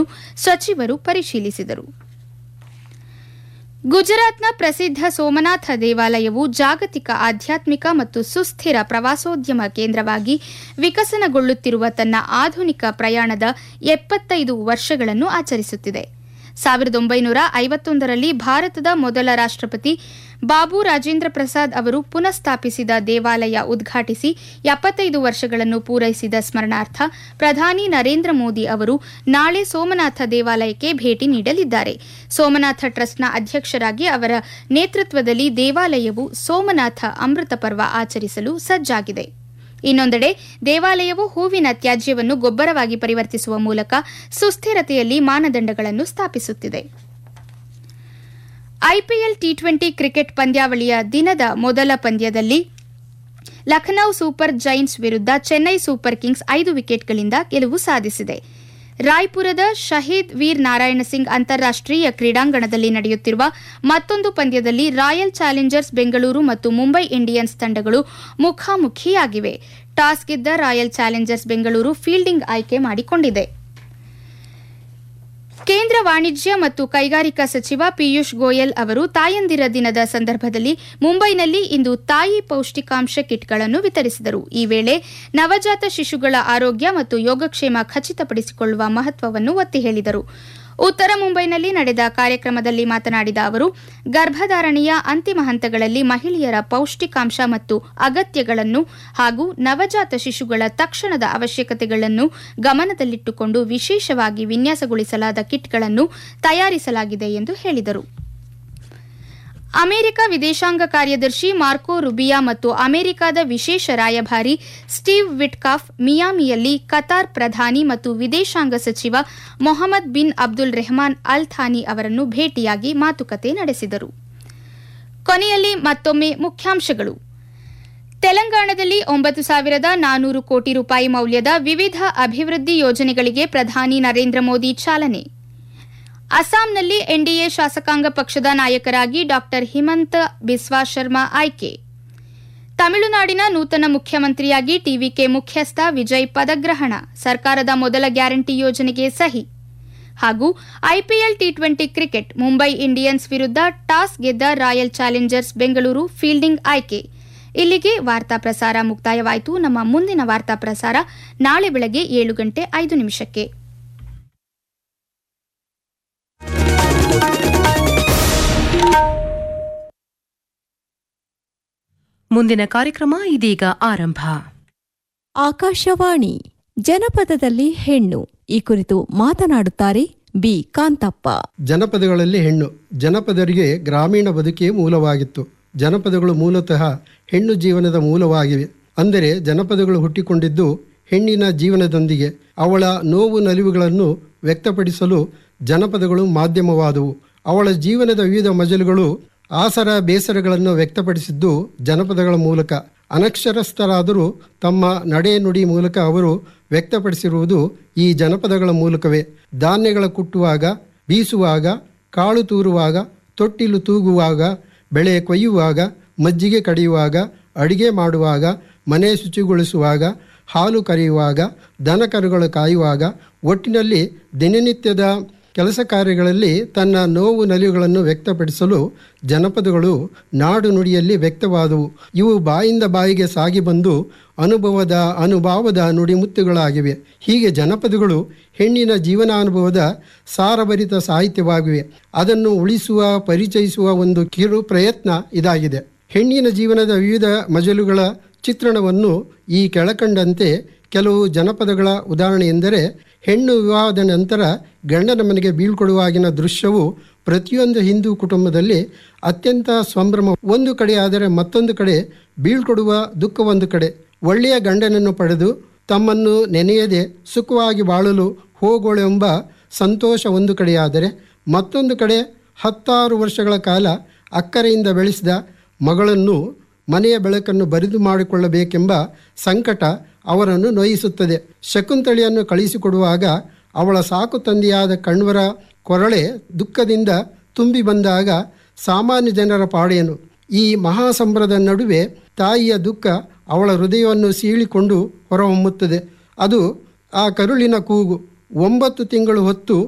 ಸ್ಥಿತಿಯನ್ನು ಸಚಿವರು ಪರಿಶೀಲಿಸಿದರು ಗುಜರಾತ್ನ ಪ್ರಸಿದ್ಧ ಸೋಮನಾಥ ದೇವಾಲಯವು ಜಾಗತಿಕ ಆಧ್ಯಾತ್ಮಿಕ ಮತ್ತು ಸುಸ್ಥಿರ ಪ್ರವಾಸೋದ್ಯಮ ಕೇಂದ್ರವಾಗಿ ವಿಕಸನಗೊಳ್ಳುತ್ತಿರುವ ತನ್ನ ಆಧುನಿಕ ಪ್ರಯಾಣದ ಎಪ್ಪತ್ತೈದು ವರ್ಷಗಳನ್ನು ಆಚರಿಸುತ್ತಿದೆ ಸಾವಿರದ ಒಂಬೈನೂರ ಐವತ್ತೊಂದರಲ್ಲಿ ಭಾರತದ ಮೊದಲ ರಾಷ್ಟ್ರಪತಿ ಬಾಬು ರಾಜೇಂದ್ರ ಪ್ರಸಾದ್ ಅವರು ಪುನಃಸ್ಥಾಪಿಸಿದ ದೇವಾಲಯ ಉದ್ಘಾಟಿಸಿ ಎಪ್ಪತ್ತೈದು ವರ್ಷಗಳನ್ನು ಪೂರೈಸಿದ ಸ್ಮರಣಾರ್ಥ ಪ್ರಧಾನಿ ನರೇಂದ್ರ ಮೋದಿ ಅವರು ನಾಳೆ ಸೋಮನಾಥ ದೇವಾಲಯಕ್ಕೆ ಭೇಟಿ ನೀಡಲಿದ್ದಾರೆ ಸೋಮನಾಥ ಟ್ರಸ್ಟ್ನ ಅಧ್ಯಕ್ಷರಾಗಿ ಅವರ ನೇತೃತ್ವದಲ್ಲಿ ದೇವಾಲಯವು ಸೋಮನಾಥ ಅಮೃತ ಪರ್ವ ಆಚರಿಸಲು ಸಜ್ಜಾಗಿದೆ ಇನ್ನೊಂದೆಡೆ ದೇವಾಲಯವು ಹೂವಿನ ತ್ಯಾಜ್ಯವನ್ನು ಗೊಬ್ಬರವಾಗಿ ಪರಿವರ್ತಿಸುವ ಮೂಲಕ ಸುಸ್ಥಿರತೆಯಲ್ಲಿ ಮಾನದಂಡಗಳನ್ನು ಸ್ಥಾಪಿಸುತ್ತಿದೆ ಐಪಿಎಲ್ ಟಿ ಟ್ವೆಂಟಿ ಕ್ರಿಕೆಟ್ ಪಂದ್ಯಾವಳಿಯ ದಿನದ ಮೊದಲ ಪಂದ್ಯದಲ್ಲಿ ಲಖನೌ ಸೂಪರ್ ಜೈಂಟ್ಸ್ ವಿರುದ್ಧ ಚೆನ್ನೈ ಸೂಪರ್ ಕಿಂಗ್ಸ್ ಐದು ವಿಕೆಟ್ಗಳಿಂದ ಗೆಲುವು ಸಾಧಿಸಿದೆ ರಾಯ್ಪುರದ ಶಹೀದ್ ವೀರ್ ನಾರಾಯಣ ಸಿಂಗ್ ಅಂತಾರಾಷ್ಟೀಯ ಕ್ರೀಡಾಂಗಣದಲ್ಲಿ ನಡೆಯುತ್ತಿರುವ ಮತ್ತೊಂದು ಪಂದ್ಯದಲ್ಲಿ ರಾಯಲ್ ಚಾಲೆಂಜರ್ಸ್ ಬೆಂಗಳೂರು ಮತ್ತು ಮುಂಬೈ ಇಂಡಿಯನ್ಸ್ ತಂಡಗಳು ಮುಖಾಮುಖಿಯಾಗಿವೆ ಟಾಸ್ ಗೆದ್ದ ರಾಯಲ್ ಚಾಲೆಂಜರ್ಸ್ ಬೆಂಗಳೂರು ಫೀಲ್ಡಿಂಗ್ ಆಯ್ಕೆ ಮಾಡಿಕೊಂಡಿದೆ ಕೇಂದ್ರ ವಾಣಿಜ್ಯ ಮತ್ತು ಕೈಗಾರಿಕಾ ಸಚಿವ ಪಿಯೂಷ್ ಗೋಯಲ್ ಅವರು ತಾಯಂದಿರ ದಿನದ ಸಂದರ್ಭದಲ್ಲಿ ಮುಂಬೈನಲ್ಲಿ ಇಂದು ತಾಯಿ ಪೌಷ್ಟಿಕಾಂಶ ಕಿಟ್ಗಳನ್ನು ವಿತರಿಸಿದರು ಈ ವೇಳೆ ನವಜಾತ ಶಿಶುಗಳ ಆರೋಗ್ಯ ಮತ್ತು ಯೋಗಕ್ಷೇಮ ಖಚಿತಪಡಿಸಿಕೊಳ್ಳುವ ಮಹತ್ವವನ್ನು ಒತ್ತಿ ಹೇಳಿದರು ಉತ್ತರ ಮುಂಬೈನಲ್ಲಿ ನಡೆದ ಕಾರ್ಯಕ್ರಮದಲ್ಲಿ ಮಾತನಾಡಿದ ಅವರು ಗರ್ಭಧಾರಣೆಯ ಅಂತಿಮ ಹಂತಗಳಲ್ಲಿ ಮಹಿಳೆಯರ ಪೌಷ್ಟಿಕಾಂಶ ಮತ್ತು ಅಗತ್ಯಗಳನ್ನು ಹಾಗೂ ನವಜಾತ ಶಿಶುಗಳ ತಕ್ಷಣದ ಅವಶ್ಯಕತೆಗಳನ್ನು ಗಮನದಲ್ಲಿಟ್ಟುಕೊಂಡು ವಿಶೇಷವಾಗಿ ವಿನ್ಯಾಸಗೊಳಿಸಲಾದ ಕಿಟ್ಗಳನ್ನು ತಯಾರಿಸಲಾಗಿದೆ ಎಂದು ಹೇಳಿದರು ಅಮೆರಿಕ ವಿದೇಶಾಂಗ ಕಾರ್ಯದರ್ಶಿ ಮಾರ್ಕೋ ರುಬಿಯಾ ಮತ್ತು ಅಮೆರಿಕದ ವಿಶೇಷ ರಾಯಭಾರಿ ಸ್ಟೀವ್ ವಿಟ್ಕಾಫ್ ಮಿಯಾಮಿಯಲ್ಲಿ ಕತಾರ್ ಪ್ರಧಾನಿ ಮತ್ತು ವಿದೇಶಾಂಗ ಸಚಿವ Mohammed bin Abdul Rahman Al Thani ಅವರನ್ನು ಭೇಟಿಯಾಗಿ ಮಾತುಕತೆ ನಡೆಸಿದರು ಕೊನೆಯಲ್ಲಿ ಮತ್ತೊಮ್ಮೆ ಮುಖ್ಯಾಂಶಗಳು ತೆಲಂಗಾಣದಲ್ಲಿ ಒಂಬತ್ತು ಸಾವಿರದ ನಾನೂರು ಕೋಟಿ ರೂಪಾಯಿ ಮೌಲ್ಯದ ವಿವಿಧ ಅಭಿವೃದ್ಧಿ ಯೋಜನೆಗಳಿಗೆ ಪ್ರಧಾನಿ ನರೇಂದ್ರ ಮೋದಿ ಚಾಲನೆ ಅಸ್ಸಾಂನಲ್ಲಿ ಎನ್ಡಿಎ ಶಾಸಕಾಂಗ ಪಕ್ಷದ ನಾಯಕರಾಗಿ ಡಾ ಹಿಮಂತ ಬಿಸ್ವಾ ಶರ್ಮಾ ಆಯ್ಕೆ ತಮಿಳುನಾಡಿನ ನೂತನ ಮುಖ್ಯಮಂತ್ರಿಯಾಗಿ ಟಿವಿಕೆ ಮುಖ್ಯಸ್ಥ ವಿಜಯ್ ಪದಗ್ರಹಣ ಸರ್ಕಾರದ ಮೊದಲ ಗ್ಯಾರಂಟಿ ಯೋಜನೆಗೆ ಸಹಿ ಹಾಗೂ IPL T twenty cricket Mumbai Indians ವಿರುದ್ಧ ಟಾಸ್ ಗೆದ್ದ ರಾಯಲ್ ಚಾಲೆಂಜರ್ಸ್ ಬೆಂಗಳೂರು ಫೀಲ್ಡಿಂಗ್ ಆಯ್ಕೆ ಇಲ್ಲಿಗೆ ವಾರ್ತಾ ಪ್ರಸಾರ ಮುಕ್ತಾಯವಾಯಿತು ನಮ್ಮ ಮುಂದಿನ ವಾರ್ತಾ ಪ್ರಸಾರ ನಾಳೆ ಬೆಳಗ್ಗೆ ಏಳು ಗಂಟೆ ಐದು ನಿಮಿಷಕ್ಕೆ ಮುಂದಿನ ಕಾರ್ಯಕ್ರಮ ಇದೀಗ ಆರಂಭ ಆಕಾಶವಾಣಿ ಜನಪದದಲ್ಲಿ ಹೆಣ್ಣು ಈ ಕುರಿತು ಮಾತನಾಡುತ್ತಾರೆ ಬಿ ಕಾಂತಪ್ಪ ಜನಪದಗಳಲ್ಲಿ ಹೆಣ್ಣು ಜನಪದರಿಗೆ ಗ್ರಾಮೀಣ ಬದುಕೇ ಮೂಲವಾಗಿತ್ತು ಜನಪದಗಳು ಮೂಲತಃ ಹೆಣ್ಣು ಜೀವನದ ಮೂಲವಾಗಿವೆ ಅಂದರೆ ಜನಪದಗಳು ಹುಟ್ಟಿಕೊಂಡಿದ್ದು ಹೆಣ್ಣಿನ ಜೀವನದೊಂದಿಗೆ ಅವಳ ನೋವು ನಲಿವುಗಳನ್ನು ವ್ಯಕ್ತಪಡಿಸಲು ಜನಪದಗಳು ಮಾಧ್ಯಮವಾದವು ಅವಳ ಜೀವನದ ವಿವಿಧ ಮಜಲುಗಳು ಆಸರ ಬೇಸರಗಳನ್ನು ವ್ಯಕ್ತಪಡಿಸಿದ್ದು ಜನಪದಗಳ ಮೂಲಕ ಅನಕ್ಷರಸ್ಥರಾದರೂ ತಮ್ಮ ನಡೆ ನುಡಿ ಮೂಲಕ ಅವರು ವ್ಯಕ್ತಪಡಿಸಿರುವುದು ಈ ಜನಪದಗಳ ಮೂಲಕವೇ ಧಾನ್ಯಗಳ ಕುಟ್ಟುವಾಗ ಬೀಸುವಾಗ ಕಾಳು ತೂರುವಾಗ ತೊಟ್ಟಿಲು ತೂಗುವಾಗ ಬೆಳೆ ಕೊಯ್ಯುವಾಗ ಮಜ್ಜಿಗೆ ಕಡಿಯುವಾಗ ಅಡಿಗೆ ಮಾಡುವಾಗ ಮನೆ ಶುಚಿಗೊಳಿಸುವಾಗ ಹಾಲು ಕರೆಯುವಾಗ ದನ ಕರುಗಳು ಕಾಯುವಾಗ ಒಟ್ಟಿನಲ್ಲಿ ದಿನನಿತ್ಯದ ಕೆಲಸ ಕಾರ್ಯಗಳಲ್ಲಿ ತನ್ನ ನೋವು ನಲಿವುಗಳನ್ನು ವ್ಯಕ್ತಪಡಿಸಲು ಜನಪದಗಳು ನಾಡು ನುಡಿಯಲ್ಲಿ ವ್ಯಕ್ತವಾದವು ಇವು ಬಾಯಿಂದ ಬಾಯಿಗೆ ಸಾಗಿ ಬಂದು ಅನುಭವದ ಅನುಭಾವದ ನುಡಿಮುತ್ತುಗಳಾಗಿವೆ ಹೀಗೆ ಜನಪದಗಳು ಹೆಣ್ಣಿನ ಜೀವನಾನುಭವದ ಸಾರಭರಿತ ಸಾಹಿತ್ಯವಾಗಿವೆ ಅದನ್ನು ಉಳಿಸುವ ಪರಿಚಯಿಸುವ ಒಂದು ಕಿರು ಪ್ರಯತ್ನ ಇದಾಗಿದೆ ಹೆಣ್ಣಿನ ಜೀವನದ ವಿವಿಧ ಮಜಲುಗಳ ಚಿತ್ರಣವನ್ನು ಈ ಕೆಳಕಂಡಂತೆ ಕೆಲವು ಜನಪದಗಳ ಉದಾಹರಣೆ ಎಂದರೆ ಹೆಣ್ಣು ವಿವಾಹದ ನಂತರ ಗಂಡನ ಮನೆಗೆ ಬೀಳ್ಕೊಡುವಾಗಿನ ದೃಶ್ಯವು ಪ್ರತಿಯೊಂದು ಹಿಂದೂ ಕುಟುಂಬದಲ್ಲಿ ಅತ್ಯಂತ ಸಂಭ್ರಮ ಒಂದು ಕಡೆ ಆದರೆ ಮತ್ತೊಂದು ಕಡೆ ಬೀಳ್ಕೊಡುವ ದುಃಖ ಒಂದು ಕಡೆ ಒಳ್ಳೆಯ ಗಂಡನನ್ನು ಪಡೆದು ತಮ್ಮನ್ನು ನೆನೆಯದೆ ಸುಖವಾಗಿ ಬಾಳಲು ಹೋಗೋಳೆಂಬ ಸಂತೋಷ ಒಂದು ಕಡೆಯಾದರೆ ಮತ್ತೊಂದು ಕಡೆ ಹತ್ತಾರು ವರ್ಷಗಳ ಕಾಲ ಅಕ್ಕರೆಯಿಂದ ಬೆಳೆಸಿದ ಮಗಳನ್ನು ಮನೆಯ ಬೆಳಕನ್ನು ಬರಿದು ಮಾಡಿಕೊಳ್ಳಬೇಕೆಂಬ ಸಂಕಟ ಅವರನ್ನು ನೋಯಿಸುತ್ತದೆ ಶಕುಂತಳಿಯನ್ನು ಕಳಿಸಿಕೊಡುವಾಗ ಅವಳ ಸಾಕು ತಂದೆಯಾದ ಕಣ್ವರ ಕೊರಳೆ ದುಃಖದಿಂದ ತುಂಬಿ ಬಂದಾಗ ಸಾಮಾನ್ಯ ಜನರ ಪಾಡೇನು ಈ ಮಹಾಸಂಭ್ರದ ನಡುವೆ ತಾಯಿಯ ದುಃಖ ಅವಳ ಹೃದಯವನ್ನು ಸೀಳಿಕೊಂಡು ಹೊರಹೊಮ್ಮುತ್ತದೆ ಅದು ಆ ಕರುಳಿನ ಕೂಗು ಒಂಬತ್ತು ತಿಂಗಳು ಹೊತ್ತು